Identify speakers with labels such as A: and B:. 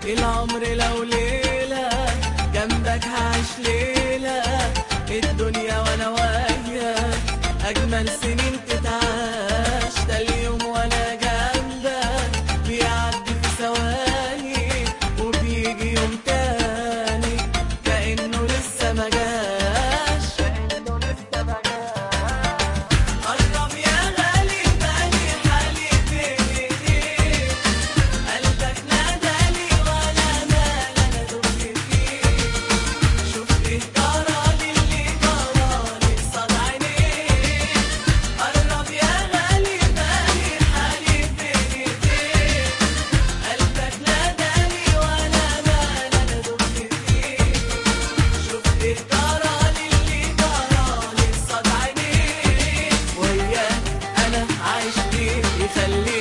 A: العمر لو ليلة جنبك هعيش ليلة الدنيا وانا وياك اجمل سنين تتعاش ده اليوم وانا جنبك بيعدي في ثواني وبيجي يوم تاني كأنه لسه ما جاش كأنه لسه ما جاش قرب يا غالي بالي حالي بين ايديك قلبك نادالي وانا مال انا دمت فيك شوف ايه جرالي اللي جرالي قصاد عينيك قرب يا غالي بالي حالي بين ايديك قلبك نادالي وانا مال انا دمت فيك شوف ايه جرالي اللي جرالي قصاد عينيك وياك انا عايش ليك يخليك